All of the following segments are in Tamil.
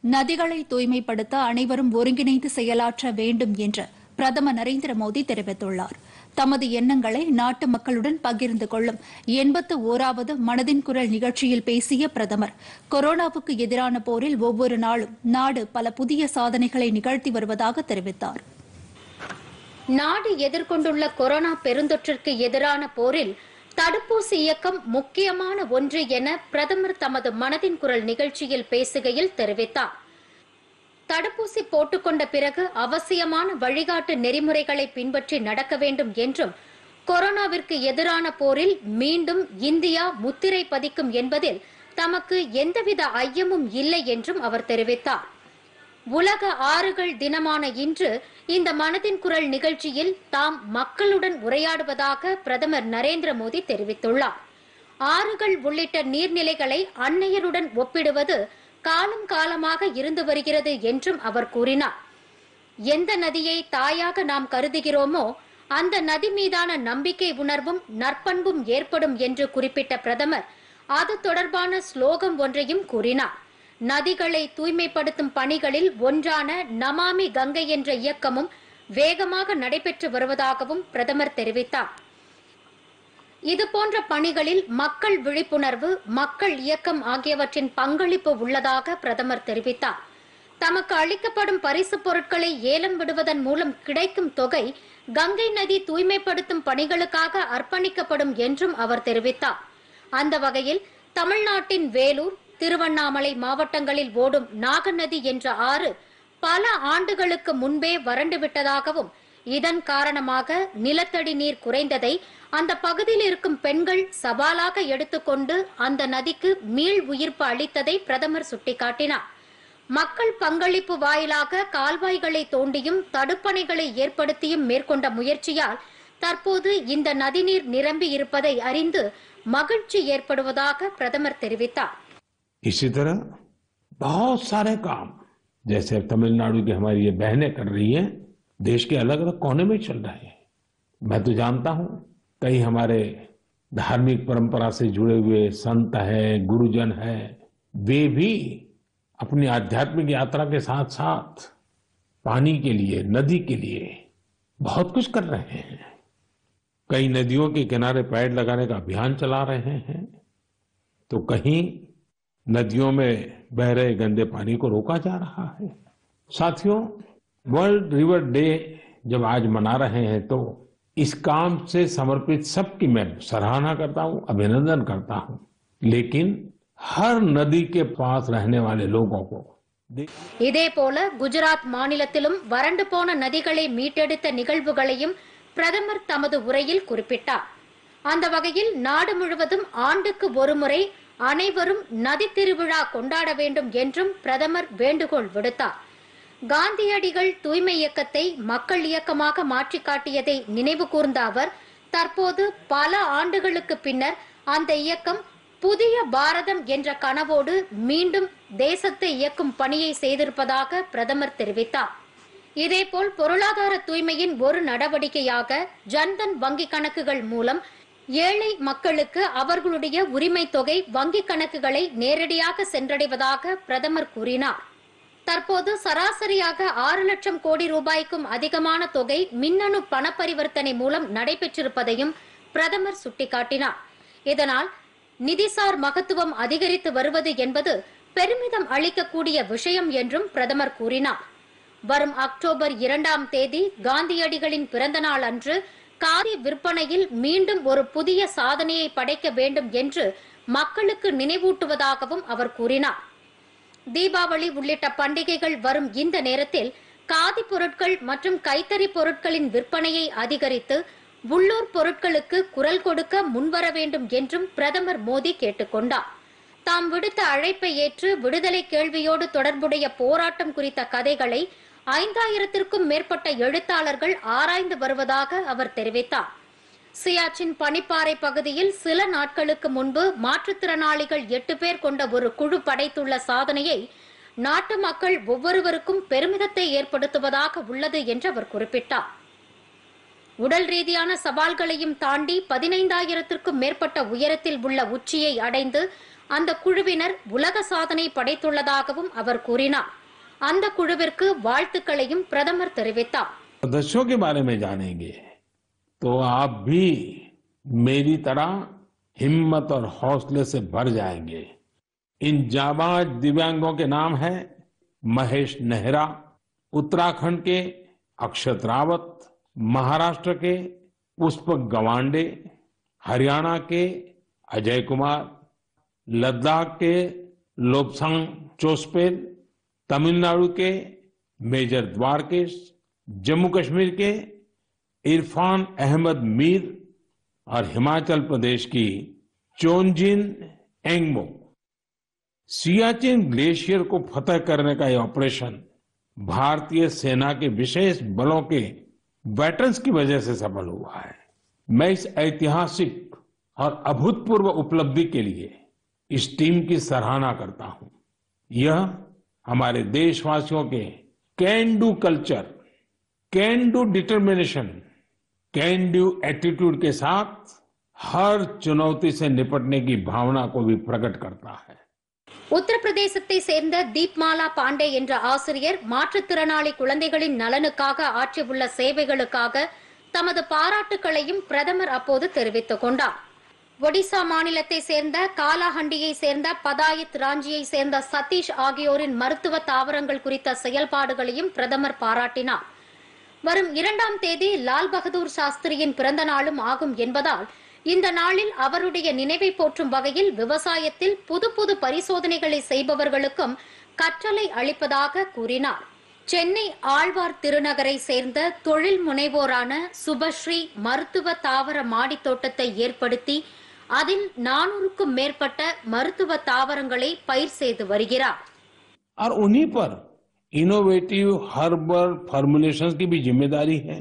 நதிகளை தூய்மைப்படுத்த அனைவரும் ஒருங்கிணைந்து செயலாற்ற வேண்டும் என்று பிரதமர் நரேந்திர மோடி தெரிவித்துள்ளார் தமது எண்ணங்களை நாட்டு மக்களுடன் பகிர்ந்து கொள்ளும் எண்பத்து ஓராவது மனதின் குரல் நிகழ்ச்சியில் பேசிய பிரதமர் கொரோனாவுக்கு எதிரான போரில் ஒவ்வொரு நாளும் நாடு பல புதிய சாதனைகளை நிகழ்த்தி வருவதாக தெரிவித்தார் நாடு எதிர்கொண்டுள்ள கொரோனா பெருந்தொற்றிற்கு எதிரான போரில் தடுப்பூசி இயக்கம் முக்கியமான ஒன்று என பிரதமர் தமது மனதின் குரல் நிகழ்ச்சியில் பேசுகையில் தெரிவித்தார் தடுப்பூசி போட்டுக்கொண்ட பிறகு அவசியமான வழிகாட்டு நெறிமுறைகளை பின்பற்றி நடக்க வேண்டும் என்றும் கொரோனாவிற்கு எதிரான போரில் மீண்டும் இந்தியா முத்திரை பதிக்கும் என்பதில் தமக்கு எந்தவித ஐயமும் இல்லை என்றும் அவர் தெரிவித்தார் உலக ஆறுகள் தினமான இன்று இந்த மனதின் குரல் நிகழ்ச்சியில் தாம் மக்களுடன் உரையாடுவதாக பிரதமர் நரேந்திர மோடி தெரிவித்துள்ளார் ஆறுகள் உள்ளிட்ட நீர்நிலைகளை அன்னையருடன் ஒப்பிடுவது காலம் காலமாக இருந்து வருகிறது என்றும் அவர் கூறினார் எந்த நதியை தாயாக நாம் கருதுகிறோமோ அந்த நதி மீதான நம்பிக்கை உணர்வும் நற்பண்பும் ஏற்படும் என்று குறிப்பிட்ட பிரதமர் அது தொடர்பான ஸ்லோகம் ஒன்றையும் கூறினார் நதிகளை தூய்மைப்படுத்தும் பணிகளில் ஒன்றான நமாமி கங்கை என்ற இயக்கமும் வேகமாக நடைபெற்று வருவதாகவும் பிரதமர் தெரிவித்தார் இதுபோன்ற பணிகளில் மக்கள் விழிப்புணர்வு மக்கள் இயக்கம் ஆகியவற்றின் பங்களிப்பு உள்ளதாக பிரதமர் தெரிவித்தார் தமக்கு அளிக்கப்படும் பரிசுப் பொருட்களை ஏலம் விடுவதன் மூலம் கிடைக்கும் தொகை கங்கை நதி தூய்மைப்படுத்தும் பணிகளுக்காக அர்ப்பணிக்கப்படும் என்றும் அவர் தெரிவித்தார் அந்த வகையில் தமிழ்நாட்டின் வேலூர் திருவண்ணாமலை மாவட்டங்களில் ஓடும் நாகநதி என்ற ஆறு பல ஆண்டுகளுக்கு முன்பே வறண்டு விட்டதாகவும் இதன் காரணமாக நிலத்தடி நீர் குறைந்ததை அந்த பகுதியில் இருக்கும் பெண்கள் சவாலாக எடுத்துக்கொண்டு அந்த நதிக்கு மீள் உயிர்ப்பு அளித்ததை பிரதமர் சுட்டிக்காட்டினார் மக்கள் பங்களிப்பு வாயிலாக கால்வாய்களை தோண்டியும் தடுப்பணைகளை ஏற்படுத்தியும் மேற்கொண்ட முயற்சியால் தற்போது இந்த நதிநீர் நிரம்பி இருப்பதை அறிந்து மகிழ்ச்சி ஏற்படுவதாக பிரதமர் தெரிவித்தார் इसी तरह बहुत सारे काम जैसे तमिलनाडु की हमारी ये बहनें कर रही हैं देश के अलग अलग कोने में चल रहे हैं मैं तो जानता हूं कई हमारे धार्मिक परंपरा से जुड़े हुए संत है गुरुजन है वे भी अपनी आध्यात्मिक यात्रा के साथ साथ पानी के लिए नदी के लिए बहुत कुछ कर रहे हैं कई नदियों के किनारे पेड़ लगाने का अभियान चला रहे हैं तो कहीं नदियों में बह रहे गंदे पानी को रोका जा रहा है साथियों वर्ल्ड रिवर डे जब आज मना रहे हैं तो इस काम से समर्पित सबकी मैं सराहना करता हूं अभिनंदन करता हूं लेकिन हर नदी के पास रहने वाले लोगों को இதேபோல குஜராத் மாநிலத்திலும் வறண்டு போன நதிகளை மீட்டெடுத்த நிகழ்வுகளையும் பிரதமர் தமது உரையில் குறிப்பிட்டார் அந்த வகையில் நாடு முழுவதும் ஆண்டுக்கு ஒருமுறை அனைவரும் நதி திருவிழா கொண்டாட வேண்டும் என்றும் பிரதமர் வேண்டுகோள் விடுத்தார் காந்தியடிகள் தூய்மை இயக்கத்தை மக்கள் இயக்கமாக மாற்றி காட்டியதை நினைவு கூர்ந்த அவர் தற்போது பல ஆண்டுகளுக்கு பின்னர் அந்த இயக்கம் புதிய பாரதம் என்ற கனவோடு மீண்டும் தேசத்தை இயக்கும் பணியை செய்திருப்பதாக பிரதமர் தெரிவித்தார் இதேபோல் பொருளாதார தூய்மையின் ஒரு நடவடிக்கையாக ஜன்தன் வங்கி கணக்குகள் மூலம் ஏழை மக்களுக்கு அவர்களுடைய உரிமை தொகை வங்கிக் கணக்குகளை நேரடியாக சென்றடைவதாக பிரதமர் கூறினார் தற்போது சராசரியாக ஆறு லட்சம் கோடி ரூபாய்க்கும் அதிகமான தொகை மின்னணு பண பரிவர்த்தனை மூலம் நடைபெற்றிருப்பதையும் பிரதமர் சுட்டிக்காட்டினார் இதனால் நிதிசார் மகத்துவம் அதிகரித்து வருவது என்பது பெருமிதம் அளிக்கக்கூடிய விஷயம் என்றும் பிரதமர் கூறினார் வரும் அக்டோபர் இரண்டாம் தேதி காந்தியடிகளின் பிறந்த நாள் அன்று காதி விற்பனையில் மீண்டும் ஒரு புதிய சாதனையை படைக்க வேண்டும் என்று மக்களுக்கு நினைவூட்டுவதாகவும் அவர் கூறினார் தீபாவளி உள்ளிட்ட பண்டிகைகள் வரும் இந்த நேரத்தில் காதி பொருட்கள் மற்றும் கைத்தறி பொருட்களின் விற்பனையை அதிகரித்து உள்ளூர் பொருட்களுக்கு குரல் கொடுக்க முன்வர வேண்டும் என்றும் பிரதமர் மோடி கேட்டுக்கொண்டார் தாம் விடுத்த அழைப்பை ஏற்று விடுதலை கேள்வியோடு தொடர்புடைய போராட்டம் குறித்த கதைகளை ஐந்தாயிரத்திற்கும் மேற்பட்ட எழுத்தாளர்கள் ஆராய்ந்து வருவதாக அவர் தெரிவித்தார் சியாச்சின் பனிப்பாறை பகுதியில் சில நாட்களுக்கு முன்பு மாற்றுத்திறனாளிகள் எட்டு பேர் கொண்ட ஒரு குழு படைத்துள்ள சாதனையை நாட்டு மக்கள் ஒவ்வொருவருக்கும் பெருமிதத்தை ஏற்படுத்துவதாக உள்ளது என்று அவர் குறிப்பிட்டார் உடல் ரீதியான சவால்களையும் தாண்டி பதினைந்தாயிரத்திற்கும் மேற்பட்ட உயரத்தில் உள்ள உச்சியை அடைந்து அந்த குழுவினர் உலக சாதனை படைத்துள்ளதாகவும் அவர் கூறினார் அந்த குழுவிற்கு வாழ்த்துக்களையும் பிரதமர் தெரிவித்தார் सदस्यों के बारे में जानेंगे तो आप भी मेरी तरह हिम्मत और हौसले से भर जाएंगे इन जाबाज दिव्यांगों के नाम है महेश नेहरा उत्तराखंड के अक्षत रावत महाराष्ट्र के पुष्पक गवांडे हरियाणा के अजय कुमार लद्दाख के लोबसंग चोस्पेल तमिलनाडु के मेजर द्वारकेश जम्मू कश्मीर के इरफान अहमद मीर और हिमाचल प्रदेश की चोनजिन एंगमो सियाचिन ग्लेशियर को फतह करने का यह ऑपरेशन भारतीय सेना के विशेष बलों के वेटरन्स की वजह से सफल हुआ है मैं इस ऐतिहासिक और अभूतपूर्व उपलब्धि के लिए इस टीम की सराहना करता हूं यह हमारे देशवासियों के can do culture can do determination can do attitude के साथ हर चुनौती से निपटने की भावना को भी प्रकट करता है உத்தரப்பிரதேசத்தை சேர்ந்த தீப்மாலா பாண்டே என்ற ஆசிரியர் மாற்றுத்திறனாளி குழந்தைகளின் நலனுக்காக ஆற்றியுள்ள சேவைகளுக்காக தமது பாராட்டுக்களையும் பிரதமர் அப்போது தெரிவித்துக் கொண்டார் ஒடிசா மாநிலத்தை சேர்ந்த காலாஹண்டியை சேர்ந்த பதாயத் ராஞ்சியை சேர்ந்த சதீஷ் ஆகியோரின் மருத்துவ தாவரங்கள் குறித்த செயல்பாடுகளையும் பிரதமர் பாராட்டினார் வரும் இரண்டாம் தேதி லால் பகதூர் சாஸ்திரியின் பிறந்த நாளும் ஆகும் என்பதால் இந்த நாளில் அவருடைய நினைவை போற்றும் வகையில் விவசாயத்தில் புது புது பரிசோதனைகளை செய்பவர்களுக்கும் கற்றலை அளிப்பதாக கூறினார் சென்னை ஆழ்வார் திருநகரை சேர்ந்த தொழில் முனைவோரான சுபஸ்ரீ மருத்துவ தாவர மாடித் தோட்டத்தை ஏற்படுத்தி அதில் நானூறுக்கும் மேற்பட்ட மருத்துவ தாவரங்களை பயிர் செய்து வருகிறார் और उन्हीं पर इनोवेटिव हर्बल फॉर्मुलेशंस की भी जिम्मेदारी है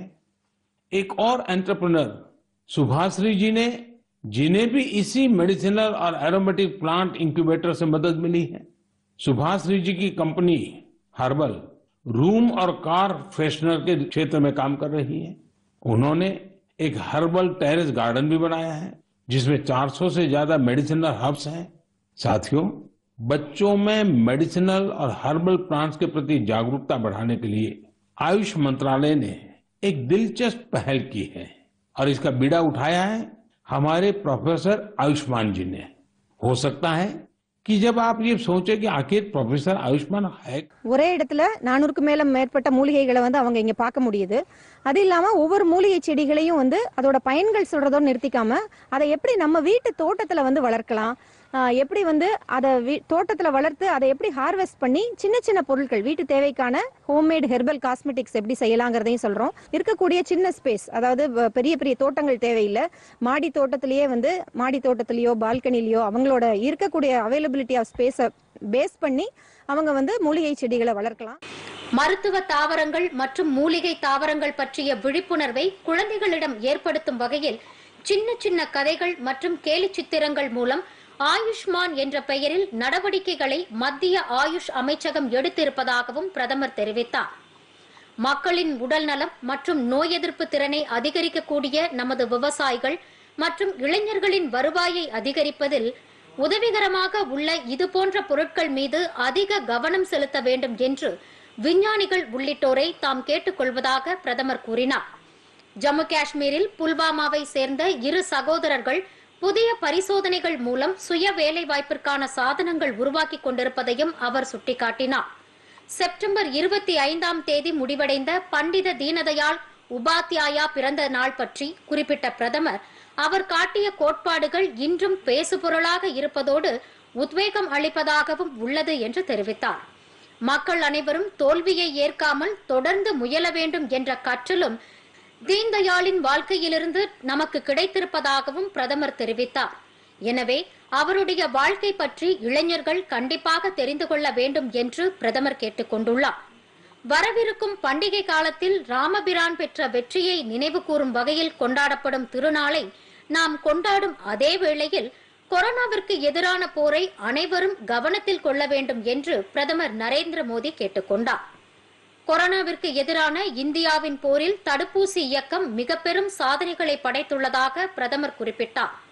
एक और एंटरप्रेन्योर सुभाश्री जी ने जिन्हें भी इसी मेडिसिनल और एरोमेटिक प्लांट इंक्यूबेटर से मदद मिली है सुभाश्री जी की कंपनी हर्बल रूम और कार फ्रेशनर के क्षेत्र में काम कर रही है उन्होंने एक हर्बल टेरेस गार्डन भी बनाया है जिसमें 400 से ज्यादा मेडिसिनल हर्ब्स हैं साथियों बच्चों में मेडिसिनल और हर्बल प्लांट्स के प्रति जागरूकता बढ़ाने के लिए आयुष मंत्रालय ने एक दिलचस्प पहल की है और इसका बीड़ा उठाया है हमारे प्रोफेसर आयुष्मान जी ने हो सकता है कि जब आप ये सोचे कि आखिर प्रोफेसर आयुष्मान है ஒரே இடத்துல நானூறுக்கு மேல மேற்பட்ட மூலிகைகளை வந்து அவங்க இங்க பார்க்க முடியுது அது இல்லாம ஒவ்வொரு மூலிகை செடிகளையும் வந்து அதோட பயன்கள் சொல்றதோட நிறுத்திக்காம அதை எப்படி நம்ம வீட்டு தோட்டத்துல வந்து வளர்க்கலாம் ஆஹ் எப்படி வந்து அதை வீ- தோட்டத்துல வளர்த்து அதை எப்படி ஹார்வெஸ்ட் பண்ணி சின்ன சின்ன பொருட்கள் வீட்டு தேவைக்கான ஹோம்மேட் ஹெர்பல் காஸ்மெட்டிக்ஸ் எப்படி செய்யலாங்கிறதையும் சொல்றோம் இருக்கக்கூடிய சின்ன ஸ்பேஸ் அதாவது வ- பெரிய பெரிய தோட்டங்கள் தேவையில்லை மாடி தோட்டத்திலேயே வந்து மாடி தோட்டத்திலேயோ பால்கனிலேயோ அவங்களோட இருக்கக்கூடிய அவைலபிலிட்டி ஆஃப் ஸ்பேஸை பேஸ் பண்ணி அவங்க வந்து மூலிகை செடிகளை வளர்க்கலாம் மருத்துவ தாவரங்கள் மற்றும் மூலிகை தாவரங்கள் பற்றிய விழிப்புணர்வை குழந்தைகளிடம் ஏற்படுத்தும் வகையில் சின்ன சின்ன கதைகள் மற்றும் கேலி சித்திரங்கள் மூலம் ஆயுஷ்மான் என்ற பெயரில் நடவடிக்கைகளை மத்திய ஆயுஷ் அமைச்சகம் எடுத்திருப்பதாகவும் பிரதமர் தெரிவித்தார் மக்களின் உடல் நலம் மற்றும் நோய் எதிர்ப்பு திறனை அதிகரிக்கக்கூடிய நமது விவசாயிகள் மற்றும் இளைஞர்களின் வருவாயை அதிகரிப்பதில் உதவிகரமாக உள்ள இதுபோன்ற பொருட்கள் மீது அதிக கவனம் செலுத்த வேண்டும் என்று விஞ்ஞானிகள் உள்ளிட்டோரை தாம் கேட்டுக்கொள்வதாக பிரதமர் கூறினார் ஜம்மு காஷ்மீரில் புல்வாமாவை சேர்ந்த இரு சகோதரர்கள் புதிய பரிசோதனைகள் மூலம் சுய வேலைவாய்ப்பிற்கான சாதனங்கள் உருவாக்கி கொண்டிருப்பதையும் அவர் சுட்டிக்காட்டினார் செப்டம்பர் இருபத்தி ஐந்தாம் தேதி முடிவடைந்த பண்டித தீனதயாள் உபாத்யாயா பிறந்த நாள் பற்றி குறிப்பிட்ட பிரதமர் அவர் காட்டிய கோட்பாடுகள் இன்றும் பேசுபொருளாக இருப்பதோடு உத்வேகம் அளிப்பதாகவும் உள்ளது என்று தெரிவித்தார் மக்கள் அனைவரும் தோல்வியை ஏற்காமல் தொடர்ந்து முயல வேண்டும் என்ற கற்றலும் தீன்தயாளின் வாழ்க்கையிலிருந்து நமக்கு கிடைத்திருப்பதாகவும் பிரதமர் தெரிவித்தார் எனவே அவருடைய வாழ்க்கை பற்றி இளைஞர்கள் கண்டிப்பாக தெரிந்து கொள்ள வேண்டும் என்று பிரதமர் கேட்டுக் கொண்டுள்ளார் வரவிருக்கும் பண்டிகை காலத்தில் ராமபிரான் பெற்ற வெற்றியை நினைவு கூறும் வகையில் கொண்டாடப்படும் திருநாளை நாம் கொண்டாடும் அதே வேளையில் கொரோனாவிற்கு எதிரான போரை அனைவரும் கவனத்தில் கொள்ள வேண்டும் என்று பிரதமர் நரேந்திர மோடி கேட்டுக்கொண்டார் கொரோனாவிற்கு எதிரான இந்தியாவின் போரில் தடுப்பூசி இயக்கம் மிக பெரும் சாதனைகளை படைத்துள்ளதாக பிரதமர் குறிப்பிட்டார்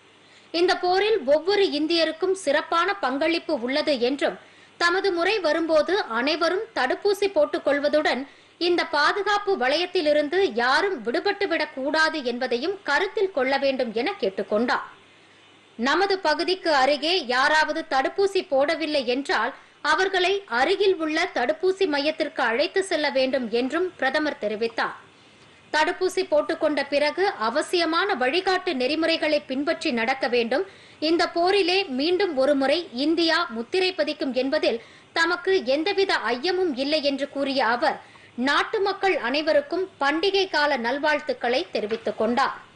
இந்த போரில் ஒவ்வொரு இந்தியருக்கும் சிறப்பான பங்களிப்பு உள்ளது என்றும் தமது முறை வரும்போது அனைவரும் தடுப்பூசி போட்டுக் கொள்வதுடன் இந்த பாதுகாப்பு வளையத்திலிருந்து யாரும் விடுபட்டுவிடக் கூடாது என்பதையும் கருத்தில் கொள்ள வேண்டும் என கேட்டுக்கொண்டார் நமது பகுதிக்கு அருகே யாராவது தடுப்பூசி போடவில்லை என்றால் அவர்களை அருகில் உள்ள தடுப்பூசி மையத்திற்கு அழைத்து செல்ல வேண்டும் என்றும் பிரதமர் தெரிவித்தார் தடுப்பூசி போட்டுக்கொண்ட பிறகு அவசியமான வழிகாட்டு நெறிமுறைகளை பின்பற்றி நடக்க வேண்டும் இந்த போரிலே மீண்டும் ஒருமுறை இந்தியா முத்திரை பதிக்கும் என்பதில் தமக்கு எந்தவித ஐயமும் இல்லை என்று கூறிய அவர் நாட்டு மக்கள் அனைவருக்கும் பண்டிகை கால நல்வாழ்த்துக்களை தெரிவித்துக் கொண்டார்